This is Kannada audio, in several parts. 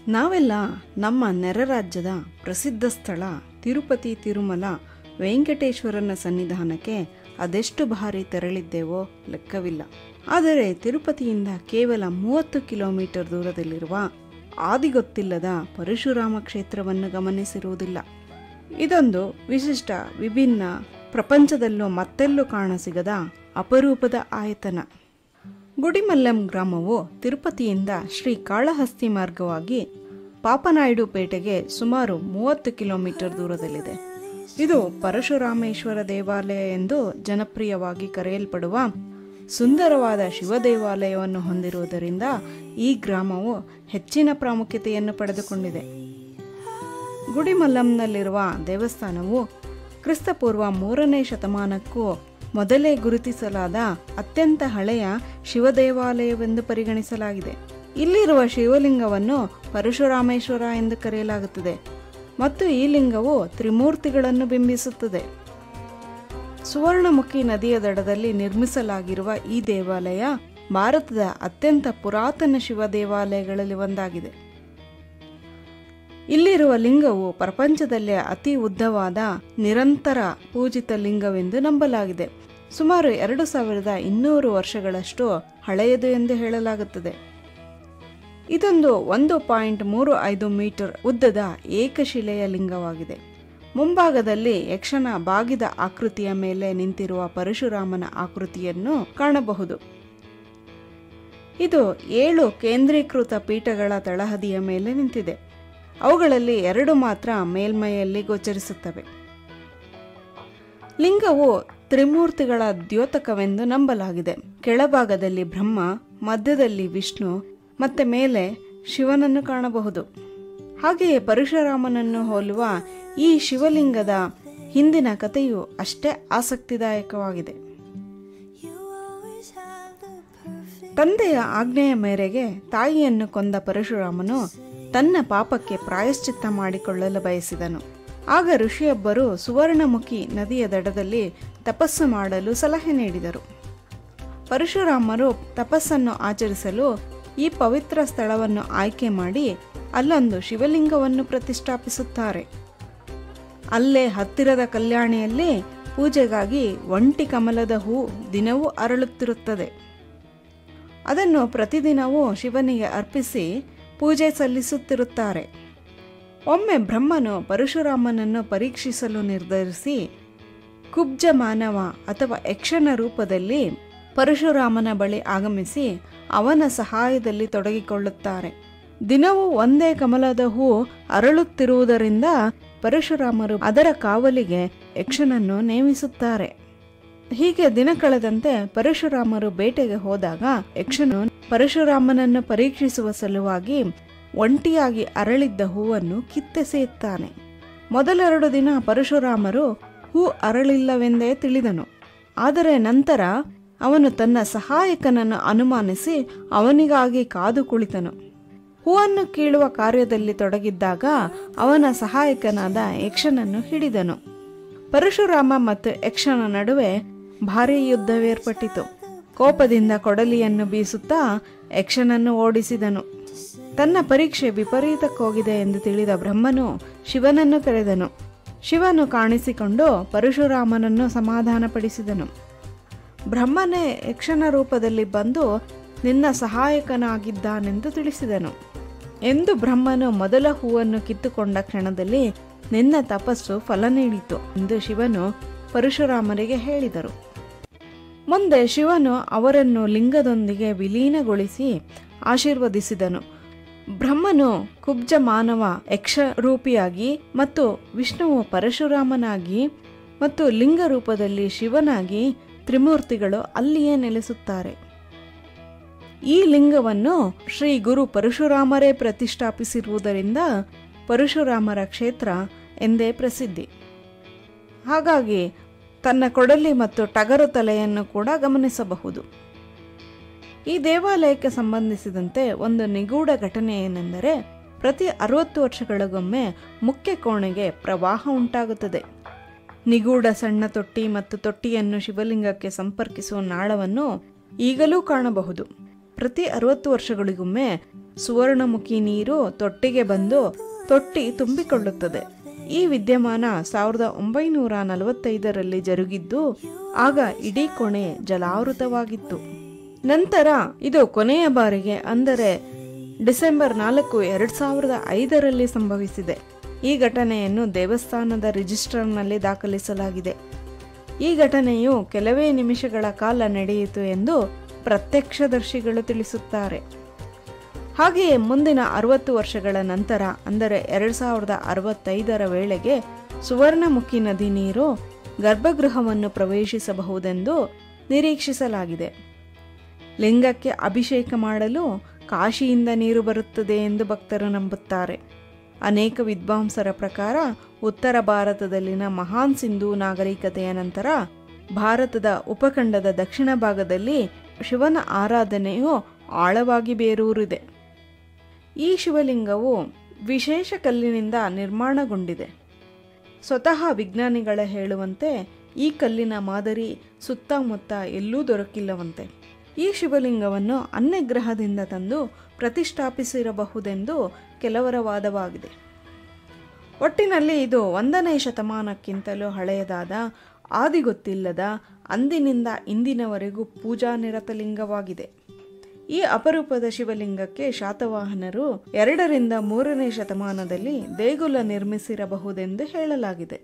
ನಾವೆಲ್ಲ ನಮ್ಮ ನೆರೆ ರಾಜ್ಯದ ಪ್ರಸಿದ್ಧ ಸ್ಥಳ ತಿರುಪತಿ ತಿರುಮಲ ವೆಂಕಟೇಶ್ವರನ ಸನ್ನಿಧಾನಕ್ಕೆ ಅದೆಷ್ಟು ಬಾರಿ ತೆರಳಿದ್ದೇವೋ ಲೆಕ್ಕವಿಲ್ಲ ಆದರೆ ತಿರುಪತಿಯಿಂದ ಕೇವಲ ಮೂವತ್ತು ಕಿಲೋಮೀಟರ್ ದೂರದಲ್ಲಿರುವ ಆದಿಗೊತ್ತಿಲ್ಲದ ಪರಶುರಾಮ ಕ್ಷೇತ್ರವನ್ನು ಗಮನಿಸಿರುವುದಿಲ್ಲ ಇದೊಂದು ವಿಶಿಷ್ಟ ವಿಭಿನ್ನ ಪ್ರಪಂಚದಲ್ಲೂ ಮತ್ತೆಲ್ಲೂ ಕಾಣಸಿಗದ ಅಪರೂಪದ ಆಯತನ ಗುಡಿಮಲ್ಲಂ ಗ್ರಾಮವು ತಿರುಪತಿಯಿಂದ ಶ್ರೀ ಕಾಳಹಸ್ತಿ ಮಾರ್ಗವಾಗಿ ಪಾಪನಾಯ್ಡು ಪೇಟೆಗೆ ಸುಮಾರು ಮೂವತ್ತು ಕಿಲೋಮೀಟರ್ ದೂರದಲ್ಲಿದೆ ಇದು ಪರಶುರಾಮೇಶ್ವರ ದೇವಾಲಯ ಎಂದು ಜನಪ್ರಿಯವಾಗಿ ಕರೆಯಲ್ಪಡುವ ಸುಂದರವಾದ ಶಿವ ದೇವಾಲಯವನ್ನು ಹೊಂದಿರುವುದರಿಂದ ಈ ಗ್ರಾಮವು ಹೆಚ್ಚಿನ ಪ್ರಾಮುಖ್ಯತೆಯನ್ನು ಪಡೆದುಕೊಂಡಿದೆ ಗುಡಿಮಲ್ಲಂನಲ್ಲಿರುವ ದೇವಸ್ಥಾನವು ಕ್ರಿಸ್ತಪೂರ್ವ ಮೂರನೇ ಶತಮಾನಕ್ಕೂ ಮೊದಲೇ ಗುರುತಿಸಲಾದ ಅತ್ಯಂತ ಹಳೆಯ ಶಿವ ದೇವಾಲಯವೆಂದು ಪರಿಗಣಿಸಲಾಗಿದೆ ಇಲ್ಲಿರುವ ಶಿವಲಿಂಗವನ್ನು ಪರಶುರಾಮೇಶ್ವರ ಎಂದು ಕರೆಯಲಾಗುತ್ತದೆ ಮತ್ತು ಈ ಲಿಂಗವು ತ್ರಿಮೂರ್ತಿಗಳನ್ನು ಬಿಂಬಿಸುತ್ತದೆ ಸುವರ್ಣಮುಖಿ ನದಿಯ ದಡದಲ್ಲಿ ನಿರ್ಮಿಸಲಾಗಿರುವ ಈ ದೇವಾಲಯ ಭಾರತದ ಅತ್ಯಂತ ಪುರಾತನ ಶಿವ ದೇವಾಲಯಗಳಲ್ಲಿ ಒಂದಾಗಿದೆ ಇಲ್ಲಿರುವ ಲಿಂಗವು ಪ್ರಪಂಚದಲ್ಲೇ ಅತಿ ಉದ್ದವಾದ ನಿರಂತರ ಪೂಜಿತ ಲಿಂಗವೆಂದು ನಂಬಲಾಗಿದೆ ಸುಮಾರು ಎರಡು ಸಾವಿರದ ಇನ್ನೂರು ವರ್ಷಗಳಷ್ಟು ಹಳೆಯದು ಎಂದು ಹೇಳಲಾಗುತ್ತದೆ ಇದೊಂದು ಒಂದು ಪಾಯಿಂಟ್ ಮೂರು ಐದು ಮೀಟರ್ ಉದ್ದದ ಏಕಶಿಲೆಯ ಲಿಂಗವಾಗಿದೆ ಮುಂಭಾಗದಲ್ಲಿ ಯಕ್ಷನ ಬಾಗಿದ ಆಕೃತಿಯ ಮೇಲೆ ನಿಂತಿರುವ ಪರಶುರಾಮನ ಆಕೃತಿಯನ್ನು ಕಾಣಬಹುದು ಇದು ಏಳು ಕೇಂದ್ರೀಕೃತ ಪೀಠಗಳ ತಳಹದಿಯ ಮೇಲೆ ನಿಂತಿದೆ ಅವುಗಳಲ್ಲಿ ಎರಡು ಮಾತ್ರ ಮೇಲ್ಮೈಯಲ್ಲಿ ಗೋಚರಿಸುತ್ತವೆ ಲಿಂಗವು ತ್ರಿಮೂರ್ತಿಗಳ ದ್ಯೋತಕವೆಂದು ನಂಬಲಾಗಿದೆ ಕೆಳಭಾಗದಲ್ಲಿ ಬ್ರಹ್ಮ ಮಧ್ಯದಲ್ಲಿ ವಿಷ್ಣು ಮತ್ತೆ ಮೇಲೆ ಶಿವನನ್ನು ಕಾಣಬಹುದು ಹಾಗೆಯೇ ಪರಶುರಾಮನನ್ನು ಹೋಲುವ ಈ ಶಿವಲಿಂಗದ ಹಿಂದಿನ ಕಥೆಯು ಅಷ್ಟೇ ಆಸಕ್ತಿದಾಯಕವಾಗಿದೆ ತಂದೆಯ ಆಜ್ಞೆಯ ಮೇರೆಗೆ ತಾಯಿಯನ್ನು ಕೊಂದ ಪರಶುರಾಮನು ತನ್ನ ಪಾಪಕ್ಕೆ ಪ್ರಾಯಶ್ಚಿತ್ತ ಮಾಡಿಕೊಳ್ಳಲು ಬಯಸಿದನು ಆಗ ಋಷಿಯೊಬ್ಬರು ಸುವರ್ಣಮುಖಿ ನದಿಯ ದಡದಲ್ಲಿ ತಪಸ್ಸು ಮಾಡಲು ಸಲಹೆ ನೀಡಿದರು ಪರಶುರಾಮರು ತಪಸ್ಸನ್ನು ಆಚರಿಸಲು ಈ ಪವಿತ್ರ ಸ್ಥಳವನ್ನು ಆಯ್ಕೆ ಮಾಡಿ ಅಲ್ಲೊಂದು ಶಿವಲಿಂಗವನ್ನು ಪ್ರತಿಷ್ಠಾಪಿಸುತ್ತಾರೆ ಅಲ್ಲೇ ಹತ್ತಿರದ ಕಲ್ಯಾಣಿಯಲ್ಲಿ ಪೂಜೆಗಾಗಿ ಒಂಟಿ ಕಮಲದ ಹೂ ದಿನವೂ ಅರಳುತ್ತಿರುತ್ತದೆ ಅದನ್ನು ಪ್ರತಿದಿನವೂ ಶಿವನಿಗೆ ಅರ್ಪಿಸಿ ಪೂಜೆ ಸಲ್ಲಿಸುತ್ತಿರುತ್ತಾರೆ ಒಮ್ಮೆ ಬ್ರಹ್ಮನು ಪರಶುರಾಮನನ್ನು ಪರೀಕ್ಷಿಸಲು ನಿರ್ಧರಿಸಿ ಕುಬ್ಜ ಮಾನವ ಅಥವಾ ಯಕ್ಷನ ರೂಪದಲ್ಲಿ ಪರಶುರಾಮನ ಬಳಿ ಆಗಮಿಸಿ ಅವನ ಸಹಾಯದಲ್ಲಿ ತೊಡಗಿಕೊಳ್ಳುತ್ತಾರೆ ದಿನವೂ ಒಂದೇ ಕಮಲದ ಹೂ ಅರಳುತ್ತಿರುವುದರಿಂದ ಪರಶುರಾಮರು ಅದರ ಕಾವಲಿಗೆ ಯಕ್ಷನನ್ನು ನೇಮಿಸುತ್ತಾರೆ ಹೀಗೆ ದಿನ ಕಳೆದಂತೆ ಪರಶುರಾಮರು ಬೇಟೆಗೆ ಹೋದಾಗ ಯಕ್ಷನು ಪರಶುರಾಮನನ್ನು ಪರೀಕ್ಷಿಸುವ ಸಲುವಾಗಿ ಒಂಟಿಯಾಗಿ ಅರಳಿದ್ದ ಹೂವನ್ನು ಕಿತ್ತೆಸೆಯುತ್ತಾನೆ ಮೊದಲೆರಡು ದಿನ ಪರಶುರಾಮರು ಹೂ ಅರಳಿಲ್ಲವೆಂದೇ ತಿಳಿದನು ಆದರೆ ನಂತರ ಅವನು ತನ್ನ ಸಹಾಯಕನನ್ನು ಅನುಮಾನಿಸಿ ಅವನಿಗಾಗಿ ಕಾದು ಕುಳಿತನು ಹೂವನ್ನು ಕೀಳುವ ಕಾರ್ಯದಲ್ಲಿ ತೊಡಗಿದ್ದಾಗ ಅವನ ಸಹಾಯಕನಾದ ಯಕ್ಷನನ್ನು ಹಿಡಿದನು ಪರಶುರಾಮ ಮತ್ತು ಯಕ್ಷನ ನಡುವೆ ಭಾರೀ ಯುದ್ಧವೇರ್ಪಟ್ಟಿತು ಕೋಪದಿಂದ ಕೊಡಲಿಯನ್ನು ಬೀಸುತ್ತಾ ಯಕ್ಷನನ್ನು ಓಡಿಸಿದನು ತನ್ನ ಪರೀಕ್ಷೆ ವಿಪರೀತಕ್ಕೋಗಿದೆ ಎಂದು ತಿಳಿದ ಬ್ರಹ್ಮನು ಶಿವನನ್ನು ಕರೆದನು ಶಿವನು ಕಾಣಿಸಿಕೊಂಡು ಪರಶುರಾಮನನ್ನು ಸಮಾಧಾನಪಡಿಸಿದನು ಬ್ರಹ್ಮನೇ ಯಕ್ಷನ ರೂಪದಲ್ಲಿ ಬಂದು ನಿನ್ನ ಸಹಾಯಕನಾಗಿದ್ದಾನೆಂದು ತಿಳಿಸಿದನು ಎಂದು ಬ್ರಹ್ಮನು ಮೊದಲ ಹೂವನ್ನು ಕಿತ್ತುಕೊಂಡ ಕ್ಷಣದಲ್ಲಿ ನಿನ್ನ ತಪಸ್ಸು ಫಲ ನೀಡಿತು ಎಂದು ಶಿವನು ಪರಶುರಾಮರಿಗೆ ಹೇಳಿದರು ಮುಂದೆ ಶಿವನು ಅವರನ್ನು ಲಿಂಗದೊಂದಿಗೆ ವಿಲೀನಗೊಳಿಸಿ ಆಶೀರ್ವದಿಸಿದನು ಬ್ರಹ್ಮನು ಕುಬ್ಜ ಮಾನವ ಯಕ್ಷ ರೂಪಿಯಾಗಿ ಮತ್ತು ವಿಷ್ಣುವು ಪರಶುರಾಮನಾಗಿ ಮತ್ತು ಲಿಂಗ ರೂಪದಲ್ಲಿ ಶಿವನಾಗಿ ತ್ರಿಮೂರ್ತಿಗಳು ಅಲ್ಲಿಯೇ ನೆಲೆಸುತ್ತಾರೆ ಈ ಲಿಂಗವನ್ನು ಶ್ರೀ ಗುರು ಪರಶುರಾಮರೇ ಪ್ರತಿಷ್ಠಾಪಿಸಿರುವುದರಿಂದ ಪರಶುರಾಮರ ಕ್ಷೇತ್ರ ಎಂದೇ ಪ್ರಸಿದ್ಧಿ ಹಾಗಾಗಿ ತನ್ನ ಕೊಡಲಿ ಮತ್ತು ಟಗರು ತಲೆಯನ್ನು ಕೂಡ ಗಮನಿಸಬಹುದು ಈ ದೇವಾಲಯಕ್ಕೆ ಸಂಬಂಧಿಸಿದಂತೆ ಒಂದು ನಿಗೂಢ ಘಟನೆ ಏನೆಂದರೆ ಪ್ರತಿ ಅರವತ್ತು ವರ್ಷಗಳಿಗೊಮ್ಮೆ ಮುಖ್ಯ ಕೋಣೆಗೆ ಪ್ರವಾಹ ಉಂಟಾಗುತ್ತದೆ ನಿಗೂಢ ಸಣ್ಣ ತೊಟ್ಟಿ ಮತ್ತು ತೊಟ್ಟಿಯನ್ನು ಶಿವಲಿಂಗಕ್ಕೆ ಸಂಪರ್ಕಿಸುವ ನಾಳವನ್ನು ಈಗಲೂ ಕಾಣಬಹುದು ಪ್ರತಿ ಅರವತ್ತು ವರ್ಷಗಳಿಗೊಮ್ಮೆ ಸುವರ್ಣಮುಖಿ ನೀರು ತೊಟ್ಟಿಗೆ ಬಂದು ತೊಟ್ಟಿ ತುಂಬಿಕೊಳ್ಳುತ್ತದೆ ಈ ವಿದ್ಯಮಾನ ಸಾವಿರದ ಒಂಬೈನೂರ ನಲವತ್ತೈದರಲ್ಲಿ ಜರುಗಿದ್ದು ಆಗ ಇಡೀ ಕೊಣೆ ಜಲಾವೃತವಾಗಿತ್ತು ನಂತರ ಇದು ಕೊನೆಯ ಬಾರಿಗೆ ಅಂದರೆ ಡಿಸೆಂಬರ್ ನಾಲ್ಕು ಎರಡ್ ಸಾವಿರದ ಐದರಲ್ಲಿ ಸಂಭವಿಸಿದೆ ಈ ಘಟನೆಯನ್ನು ದೇವಸ್ಥಾನದ ರಿಜಿಸ್ಟರ್ನಲ್ಲಿ ದಾಖಲಿಸಲಾಗಿದೆ ಈ ಘಟನೆಯು ಕೆಲವೇ ನಿಮಿಷಗಳ ಕಾಲ ನಡೆಯಿತು ಎಂದು ಪ್ರತ್ಯಕ್ಷದರ್ಶಿಗಳು ತಿಳಿಸುತ್ತಾರೆ ಹಾಗೆಯೇ ಮುಂದಿನ ಅರವತ್ತು ವರ್ಷಗಳ ನಂತರ ಅಂದರೆ ಎರಡು ಸಾವಿರದ ಅರವತ್ತೈದರ ವೇಳೆಗೆ ಸುವರ್ಣಮುಖಿ ನದಿ ನೀರು ಗರ್ಭಗೃಹವನ್ನು ಪ್ರವೇಶಿಸಬಹುದೆಂದು ನಿರೀಕ್ಷಿಸಲಾಗಿದೆ ಲಿಂಗಕ್ಕೆ ಅಭಿಷೇಕ ಮಾಡಲು ಕಾಶಿಯಿಂದ ನೀರು ಬರುತ್ತದೆ ಎಂದು ಭಕ್ತರು ನಂಬುತ್ತಾರೆ ಅನೇಕ ವಿದ್ವಾಂಸರ ಪ್ರಕಾರ ಉತ್ತರ ಭಾರತದಲ್ಲಿನ ಮಹಾನ್ ಸಿಂಧೂ ನಾಗರಿಕತೆಯ ನಂತರ ಭಾರತದ ಉಪಖಂಡದ ದಕ್ಷಿಣ ಭಾಗದಲ್ಲಿ ಶಿವನ ಆರಾಧನೆಯು ಆಳವಾಗಿ ಬೇರೂರಿದೆ ಈ ಶಿವಲಿಂಗವು ವಿಶೇಷ ಕಲ್ಲಿನಿಂದ ನಿರ್ಮಾಣಗೊಂಡಿದೆ ಸ್ವತಃ ವಿಜ್ಞಾನಿಗಳ ಹೇಳುವಂತೆ ಈ ಕಲ್ಲಿನ ಮಾದರಿ ಸುತ್ತಮುತ್ತ ಎಲ್ಲೂ ದೊರಕಿಲ್ಲವಂತೆ ಈ ಶಿವಲಿಂಗವನ್ನು ಅನ್ಯಗ್ರಹದಿಂದ ತಂದು ಪ್ರತಿಷ್ಠಾಪಿಸಿರಬಹುದೆಂದು ಕೆಲವರ ವಾದವಾಗಿದೆ ಒಟ್ಟಿನಲ್ಲಿ ಇದು ಒಂದನೇ ಶತಮಾನಕ್ಕಿಂತಲೂ ಹಳೆಯದಾದ ಆದಿ ಗೊತ್ತಿಲ್ಲದ ಅಂದಿನಿಂದ ಇಂದಿನವರೆಗೂ ಪೂಜಾ ನಿರತ ಲಿಂಗವಾಗಿದೆ ಈ ಅಪರೂಪದ ಶಿವಲಿಂಗಕ್ಕೆ ಶಾತವಾಹನರು ಎರಡರಿಂದ ಮೂರನೇ ಶತಮಾನದಲ್ಲಿ ದೇಗುಲ ನಿರ್ಮಿಸಿರಬಹುದೆಂದು ಹೇಳಲಾಗಿದೆ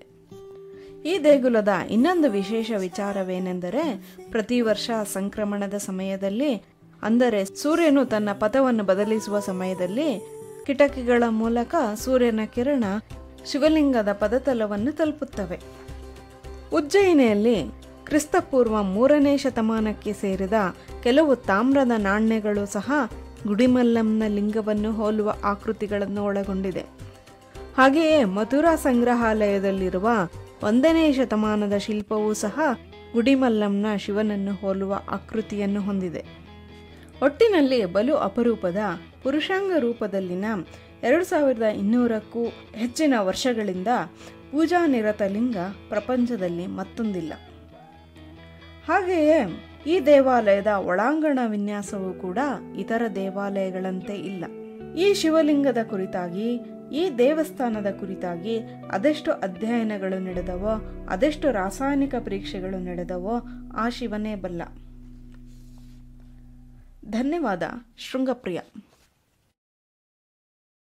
ಈ ದೇಗುಲದ ಇನ್ನೊಂದು ವಿಶೇಷ ವಿಚಾರವೇನೆಂದರೆ ಪ್ರತಿ ವರ್ಷ ಸಂಕ್ರಮಣದ ಸಮಯದಲ್ಲಿ ಅಂದರೆ ಸೂರ್ಯನು ತನ್ನ ಪಥವನ್ನು ಬದಲಿಸುವ ಸಮಯದಲ್ಲಿ ಕಿಟಕಿಗಳ ಮೂಲಕ ಸೂರ್ಯನ ಕಿರಣ ಶಿವಲಿಂಗದ ಪದತಲವನ್ನು ತಲುಪುತ್ತವೆ ಉಜ್ಜಯಿನಿಯಲ್ಲಿ ಕ್ರಿಸ್ತಪೂರ್ವ ಮೂರನೇ ಶತಮಾನಕ್ಕೆ ಸೇರಿದ ಕೆಲವು ತಾಮ್ರದ ನಾಣ್ಯಗಳು ಸಹ ಗುಡಿಮಲ್ಲಂನ ಲಿಂಗವನ್ನು ಹೋಲುವ ಆಕೃತಿಗಳನ್ನು ಒಳಗೊಂಡಿದೆ ಹಾಗೆಯೇ ಮಥುರಾ ಸಂಗ್ರಹಾಲಯದಲ್ಲಿರುವ ಒಂದನೇ ಶತಮಾನದ ಶಿಲ್ಪವೂ ಸಹ ಗುಡಿಮಲ್ಲಂನ ಶಿವನನ್ನು ಹೋಲುವ ಆಕೃತಿಯನ್ನು ಹೊಂದಿದೆ ಒಟ್ಟಿನಲ್ಲಿ ಬಲು ಅಪರೂಪದ ಪುರುಷಾಂಗ ರೂಪದಲ್ಲಿನ ಎರಡು ಸಾವಿರದ ಇನ್ನೂರಕ್ಕೂ ಹೆಚ್ಚಿನ ವರ್ಷಗಳಿಂದ ಪೂಜಾ ನಿರತ ಲಿಂಗ ಪ್ರಪಂಚದಲ್ಲಿ ಮತ್ತೊಂದಿಲ್ಲ ಹಾಗೆಯೇ ಈ ದೇವಾಲಯದ ಒಳಾಂಗಣ ವಿನ್ಯಾಸವೂ ಕೂಡ ಇತರ ದೇವಾಲಯಗಳಂತೆ ಇಲ್ಲ ಈ ಶಿವಲಿಂಗದ ಕುರಿತಾಗಿ ಈ ದೇವಸ್ಥಾನದ ಕುರಿತಾಗಿ ಅದೆಷ್ಟು ಅಧ್ಯಯನಗಳು ನಡೆದವೋ ಅದೆಷ್ಟು ರಾಸಾಯನಿಕ ಪರೀಕ್ಷೆಗಳು ನಡೆದವೋ ಆ ಶಿವನೇ ಬಲ್ಲ ಧನ್ಯವಾದ ಶೃಂಗಪ್ರಿಯ